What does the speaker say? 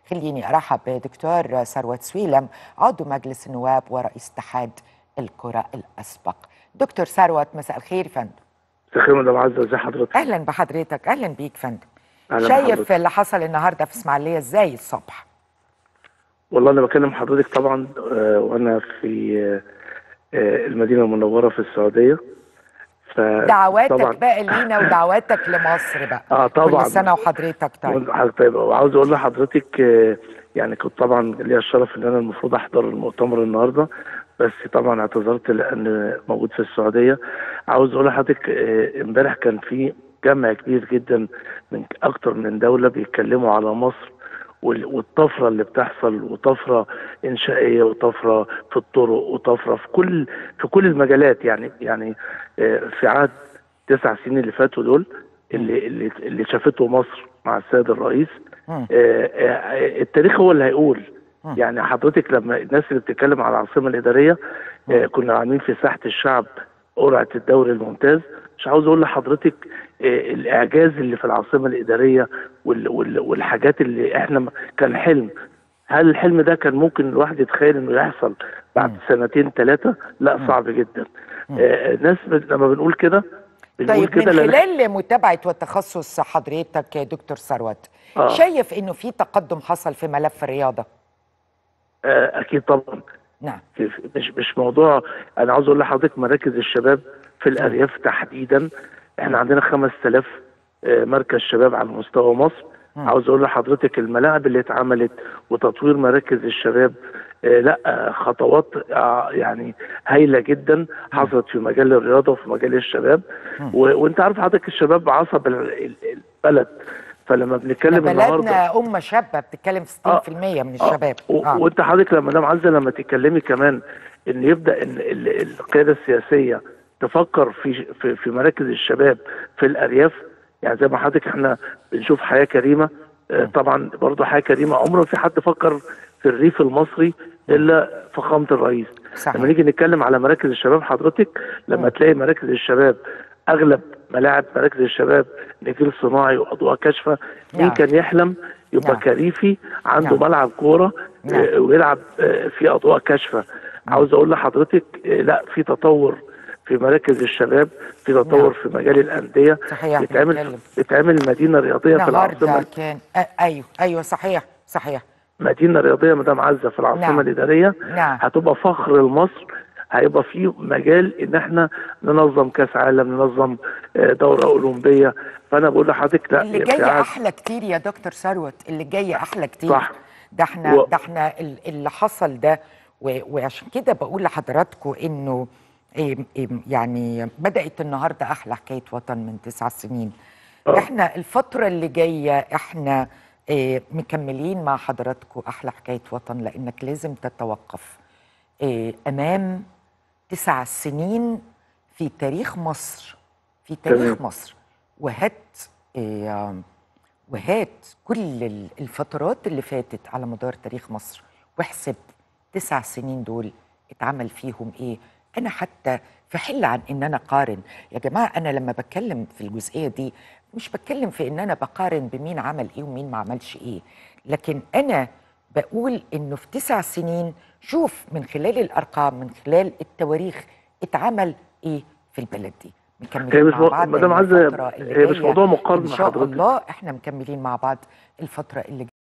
خليني ارحب بدكتور ثروت سويلم عضو مجلس النواب ورئيس اتحاد الكره الاسبق دكتور ثروت مساء الخير يا فندم مساء الخير مدام عزه ازي حضرتك اهلا بحضرتك اهلا بيك فندم أهلاً شايف بحضرتك. اللي حصل النهارده في اسماعيليه ازاي الصبح والله انا بكلم حضرتك طبعا آه، وانا في آه، آه، المدينه المنوره في السعوديه ف دعواتك طبعا بقى لينا ودعواتك لمصر بقى اه طبعا كل سنه وحضرتك طيب حضرتك طيب وعاوز اقول لحضرتك آه، يعني كنت طبعا ليا الشرف ان انا المفروض احضر المؤتمر النهارده بس طبعا اعتذرت لان موجود في السعوديه عاوز اقول لحضرتك آه، امبارح كان في جمع كبير جدا من اكتر من دوله بيتكلموا على مصر وال- والطفره اللي بتحصل وطفره انشائيه وطفره في الطرق وطفره في كل في كل المجالات يعني يعني آه، في عهد تسع سنين اللي فاتوا دول اللي اللي اللي شافته مصر مع السيد الرئيس مم. آه، آه، التاريخ هو اللي هيقول مم. يعني حضرتك لما الناس اللي بتتكلم على العاصمه الاداريه آه، كنا عاملين في ساحه الشعب قرعه الدوري الممتاز مش عاوز اقول لحضرتك آه، الاعجاز اللي في العاصمه الاداريه وال- وال- والحاجات اللي احنا م- كان حلم هل الحلم ده كان ممكن الواحد يتخيل انه يحصل بعد مم. سنتين ثلاثه لا صعب جدا آه، الناس ب- لما بنقول كده بنقول طيب من كده لأن- خلال متابعه وتخصص حضرتك يا دكتور ثروت آه. شايف انه في تقدم حصل في ملف الرياضه آه، اكيد طبعا نعم في- في- مش مش موضوع انا عاوز اقول لحضرتك مراكز الشباب في الارياف تحديدا احنا عندنا 5000 آه، مركز شباب على مستوى مصر مم. عاوز اقول لحضرتك الملاعب اللي اتعملت وتطوير مراكز الشباب آه، لا آه، خطوات آه، يعني هايله جدا حصلت في مجال الرياضه وفي مجال الشباب مم. و- وانت عارف حضرتك الشباب عصب ال- ال- البلد فلما بنتكلم النهارده بلدنا أمة شابة بتتكلم في 60% من الشباب و- آه. وانت حضرتك لما دام عايزه لما تتكلمي كمان ان يبدا ان ال- القياده السياسيه تفكر في في, في مراكز الشباب في الارياف يعني زي ما حضرتك احنا بنشوف حياه كريمه آه، طبعا برضه حياه كريمه عمره في حد فكر في الريف المصري الا فخامه الرئيس صحيح. لما نيجي نتكلم على مراكز الشباب حضرتك لما تلاقي مراكز الشباب اغلب ملاعب مراكز الشباب نجيل صناعي واضواء كاشفه مين نعم. كان يحلم يبقى نعم. كريفي عنده نعم. ملعب كوره نعم. آه، ويلعب آه، في اضواء كاشفه عاوز اقول لحضرتك آه، لا في تطور في مراكز الشباب في تطور نعم. في مجال الانديه صحيح، بيتعمل بنتكلم. بيتعمل مدينه رياضيه في النهارده العاصمه كان آه ايوه ايوه صحيح صحيح مدينه رياضيه مدام عزه في العاصمه نعم. الاداريه نعم. هتبقى فخر لمصر هيبقى في مجال ان احنا ننظم كاس عالم ننظم آه، دوره اولمبيه فانا بقول لحضرتك لا اللي في جاي عهد- احلى كتير يا دكتور ثروت اللي جاي احلى كتير صح. ده احنا و- ده احنا ال- اللي حصل ده و- وعشان كده بقول لحضراتكم انه إيه إيه يعني بدات النهارده احلى حكايه وطن من تسع سنين آه. احنا الفتره اللي جايه احنا إيه مكملين مع حضراتكم احلى حكايه وطن لانك لازم تتوقف إيه امام تسع سنين في تاريخ مصر في تاريخ تمام. مصر وهات إيه وهات كل ال- الفترات اللي فاتت على مدار تاريخ مصر واحسب تسع سنين دول اتعمل فيهم ايه انا حتى في حل عن ان انا قارن يا جماعه انا لما بتكلم في الجزئيه دي مش بتكلم في ان انا بقارن بمين عمل ايه ومين ما عملش ايه لكن انا بقول انه في تسع سنين شوف من خلال الارقام من خلال التواريخ اتعمل ايه في البلد دي هي مكملين مش مع مو- بعض مدام عزة، الفترة اللي هي مش جاية موضوع مقارنة ان شاء حضرتك. الله احنا مكملين مع بعض الفتره اللي